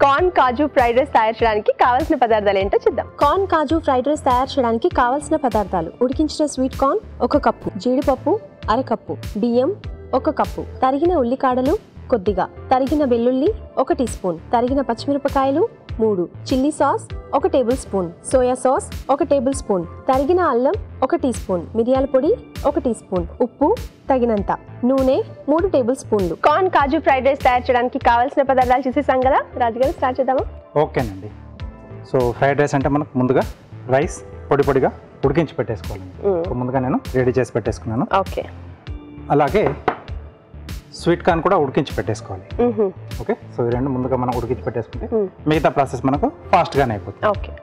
Corn kaju fried rice తయారు చేయడానికి కావాల్సిన పదార్థాలు ఏంటో చూద్దాం కార్న్ కాజు ఫ్రైడ్ రైస్ తయారు చేయడానికి కావలసిన పదార్థాలు ఉడికించిన స్వీట్ కార్న్ ఒక కప్పు జీడిపప్పు అరకప్పు బియ్యం ఒక కప్పు తరిగిన ఉల్లికాడలు కొద్దిగా తరిగిన వెల్లుల్లి ఒక టీ స్పూన్ తరిగిన పచ్చిమిరపకాయలు మూడు చిల్లీ సాస్ ఒక టేబుల్ స్పూన్ సోయా సాస్ ఒక టేబుల్ స్పూన్ తరిగిన అల్లం ఒక టీ స్పూన్ మిరియాల పొడి ఒక టీ స్పూన్ ఉప్పు తగినంత నూనె మూడు టేబుల్ స్పూన్లు కార్న్ కాజు ఫ్రైడ్ రైస్ తయారు చేయడానికి కావాల్సిన పదార్థాలు చూసేసాం కదా రాజుగారు స్టార్ట్ చేద్దామా ఓకేనండి సో ఫ్రైడ్ రైస్ అంటే మనకు ముందుగా రైస్ పొడి పొడిగా ఉడికించి పెట్టేసుకోవాలండి సో ముందుగా నేను రెడీ చేసి పెట్టేసుకున్నాను ఓకే అలాగే స్వీట్ కార్న్ కూడా ఉడికించి పెట్టేసుకోవాలి ఓకే సో ఈ రెండు ముందుగా మనం ఉడికించి పెట్టేసుకుంటే Hmm. మిగతా ప్రాసెస్ మనకు ఫాస్ట్గానే అయిపోతుంది ఓకే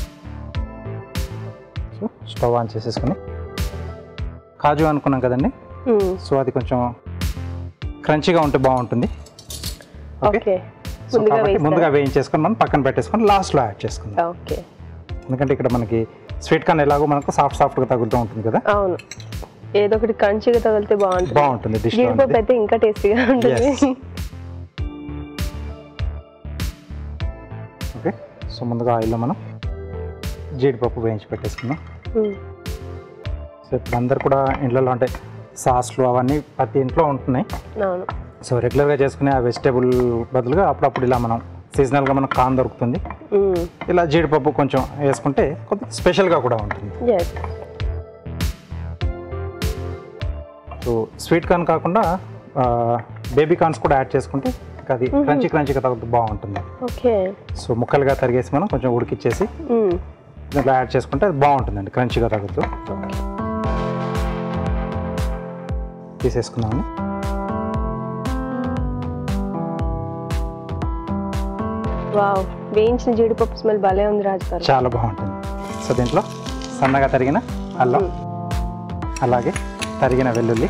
సో స్టవ్ ఆన్ చేసేసుకుని కాజు అనుకున్నాం కదండి సో అది కొంచెం క్రంచీగా ఉంటే బాగుంటుంది ఓకే సో ముందుగా కాబట్టి వేస్తారా? ముందుగా వేయించేసుకొని మనం పక్కన పెట్టేసుకొని లాస్ట్లో యాడ్ చేసుకుందాం ఓకే ఎందుకంటే ఇక్కడ మనకి స్వీట్ కార్న్ ఎలాగో మనకు సాఫ్ట్ సాఫ్ట్గా తగులుతూ ఉంటుంది కదా అవును ఏదో ఒకటి కంచిగా తగిలితే బాగుంటుంది బాగుంటుంది డిష్ జీడిపప్పు అయితే ఇంకా టేస్టీగా ఉంటుంది Yes. ఓకే సో ముందుగా ఆయిల్లో మనం జీడిపప్పు వేయించి పెట్టేసుకుందాం Hmm. సో ఇప్పుడు అందరు కూడా ఇంట్లో అంటే సాస్లు అవన్నీ ప్రతి ఇంట్లో ఉంటున్నాయి అవును సో రెగ్యులర్గా చేసుకునే ఆ వెజిటేబుల్ బదులుగా అప్పుడప్పుడు ఇలా మనం సీజనల్గా మనకు కాన్ దొరుకుతుంది ఇలా జీడిపప్పు కొంచెం వేసుకుంటే కొద్దిగా స్పెషల్గా కూడా ఉంటుంది ఎస్ సో స్వీట్ కార్న్ కాకుండా బేబీ కార్న్స్ కూడా యాడ్ చేసుకుంటే ఇంకా అది క్రంచీ క్రంచీగా తగ్గుతూ బాగుంటుంది ఓకే సో ముక్కలుగా తరిగేసి మనం కొంచెం ఉడికిచ్చేసి దీంట్లో యాడ్ చేసుకుంటే అది బాగుంటుందండి క్రంచీగా తగ్గుతూ తీసేసుకున్నాము వావ్ వేయించిన జీడిపప్పు స్మెల్ భలే ఉంది రాజు గారు చాలా బాగుంటుంది సో దీంట్లో సన్నగా తరిగిన అల్లం అలాగే తరిగిన వెల్లుల్లి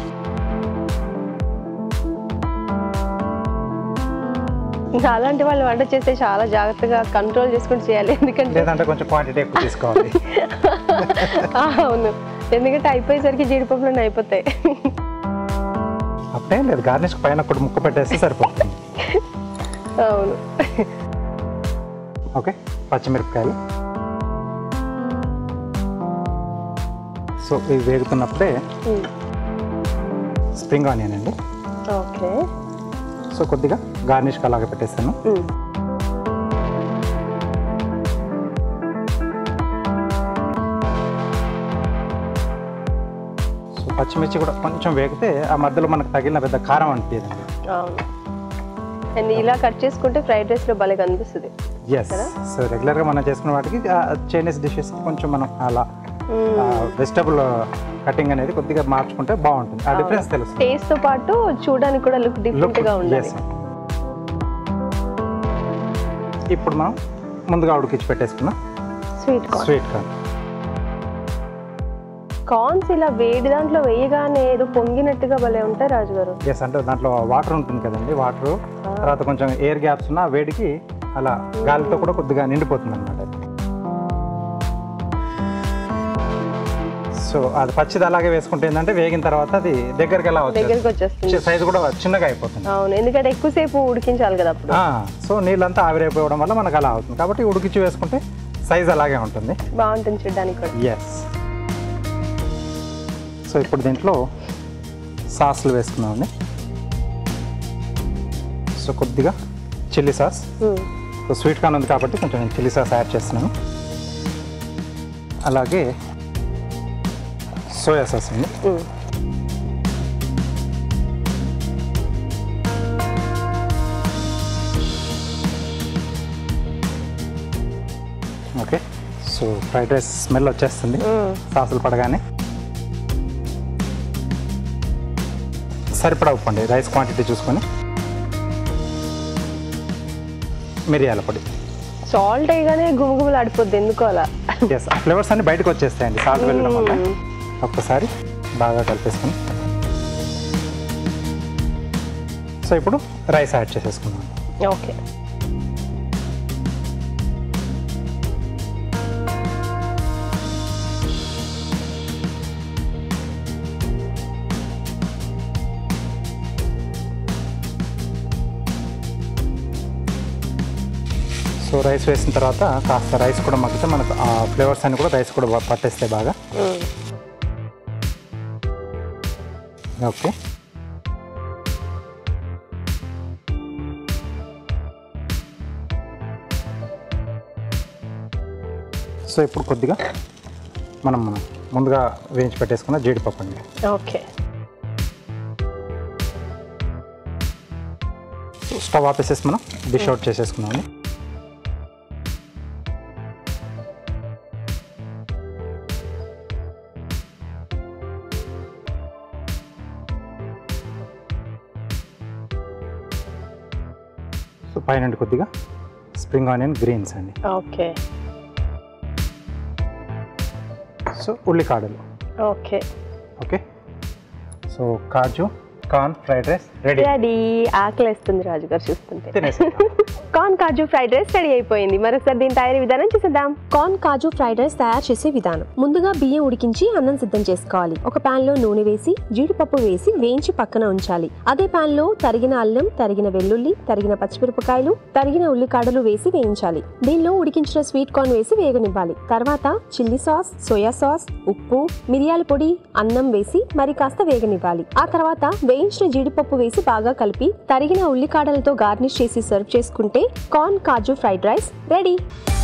ఇంకా అలాంటి వాళ్ళు వంట చేస్తే చాలా జాగ్రత్తగా కంట్రోల్ చేసుకుంటూ చేయాలి ఎందుకంటే లేదంటే కొంచెం క్వాంటిటీ ఎక్కువ తీసుకోవాలి ఆ, అవును ఎందుకంటే అయిపోయేసరికి జీడిపప్పులు అయిపోతాయి అప్పుడేం లేదు గార్నిష్ పైన ఒకటి ముక్క పెట్టేస్తే సరిపోతుంది అవును ఓకే పచ్చిమిరపకాయలు సో ఇవి వేగుతున్నప్పుడే ఉమ్, స్ప్రింగ్ ఆనియన్ అండి ఓకే సో కొద్దిగా గార్నిష్కి అలాగే పెట్టేస్తాను ఉమ్, సో పచ్చిమిర్చి కూడా కొంచెం వేగితే ఆ మధ్యలో మనకు తగిలిన పెద్ద కారం అనిపించదండి అవును అండ్ ఇలా కట్ చేసుకుంటే ఫ్రైడ్ రైస్ లో భలే కనిపిస్తుంది ఎస్ సో రెగ్యులర్గా మనం చేసుకున్న వాటికి చైనీస్ డిషెస్ కొంచెం మనం అలా వెజిటబుల్ కటింగ్ అనేది కొద్దిగా మార్చుకుంటే బాగుంటుంది ఆ డిఫరెన్స్ తెలుస్తుంది టేస్ట్ తో పాటు చూడడానికి కూడా లుక్ డిఫరెంట్ గా ఉండాలి yes. ఇప్పుడు మనం ముందుగా ఉడికించి పెట్టేసుకున్నాం sweet corn sweet corn corns ఇలా వేడి దాంట్లో వేయగానే ఏదో పొంగినట్టుగా భలే ఉంటాయి రాజుగారు ఎస్ అంటే దాంట్లో వాటర్ ఉంటుంది కదండి వాటర్ తర్వాత కొంచెం ఎయిర్ గ్యాప్స్ ఉన్న ఆ వేడికి అలా గాలితో కూడా కొద్దిగా నిండిపోతుంది అనమాట సో అది పచ్చిది అలాగే వేసుకుంటే ఏంటంటే వేగిన తర్వాత అది దగ్గరికి ఎలా దగ్గరికి వచ్చేది వచ్చేస్తుంది సైజు కూడా చిన్నగా అయిపోతుంది అవును ఎందుకంటే ఎక్కువసేపు ఉడికించాలి కదా అప్పుడు ఆ, సో నీళ్ళంతా ఆవిరైపోవడం వల్ల మనకు అలా అవుతుంది కాబట్టి ఉడికించి వేసుకుంటే సైజ్ అలాగే ఉంటుంది బాగుంటుంది చూడడానికి కూడా ఎస్ సో ఇప్పుడు దీంట్లో సాస్లు వేసుకున్నామండి సో కొద్దిగా chilli sauce um, so sweet corn ఉంది కాబట్టి కొంచెం నేను చిల్లీ సాస్ యాడ్ చేస్తున్నాను అలాగే సోయా సాస్ అండి um. Okay so fried rice smell వచ్చేస్తుంది ఉమ్. సాసులు పడగానే సరిపడా ఉప్పు అండి రైస్ క్వాంటిటీ చూసుకొని మిరియాల పొడి సాల్ట్ వేయగానే గుమగుమలు ఆడిపోద్ది ఎందుకో అలా ఎస్ ఆ ఫ్లేవర్స్ అన్ని బయటకు వచ్చేస్తాయండి సాల్ట్ వెళ్ళడం వల్ల మ్మ్. ఒక్కసారి బాగా కలిపేసుకుని సో ఇప్పుడు రైస్ యాడ్ చేసేసుకున్నాం ఓకే సో రైస్ వేసిన తర్వాత కాస్త రైస్ కూడా మగ్గితే మనకు ఆ ఫ్లేవర్స్ అన్ని కూడా రైస్ కూడా బాగా పట్టేస్తాయి బాగా మ్మ్. ఓకే సో ఇప్పుడు కొద్దిగా మనం ముందుగా వేయించి పెట్టేసుకున్న జీడిపప్పు అండి ఓకే సో స్టవ్ ఆపేసేసి మనం డిష్ అవుట్ చేసేసుకున్నామండి సో పైన కొద్దిగా స్ప్రింగ్ ఆనియన్ గ్రీన్స్ అండి ఓకే సో ఉల్లికాడలు okay okay so kaju corn fried rice ready ready ఆకలేస్తుంది రాజు గారు చూస్తుంటే తినేసి corn kaju fried rice ready అయిపోయింది మరొకసారి దీని తయారీ విధానం చూసేద్దాం కార్న్ కాజు ఫ్రైడ్ రైస్ తయారు చేసే విధానం ముందుగా బియ్యం ఉడికించి అన్నం సిద్ధం చేసుకోవాలి ఒక పాన్ లో నూనె వేసి జీడిపప్పు వేసి వేయించి పక్కన ఉంచాలి అదే పాన్ లో తరిగిన అల్లం తరిగిన వెల్లుల్లి తరిగిన పచ్చిమిరపకాయలు తరిగిన ఉల్లికాడలు వేసి వేయించాలి దీనిలో ఉడికించిన స్వీట్ కార్న్ వేసి వేగనివ్వాలి తర్వాత చిల్లీ సాస్ సోయా సాస్ ఉప్పు మిరియాల పొడి అన్నం వేసి మరి కాస్త వేగనివ్వాలి ఆ తర్వాత వేయించిన జీడిపప్పు వేసి బాగా కలిపి తరిగిన ఉల్లికాడలతో గార్నిష్ చేసి సర్వ్ చేసుకుంటే corn kaju fried rice ready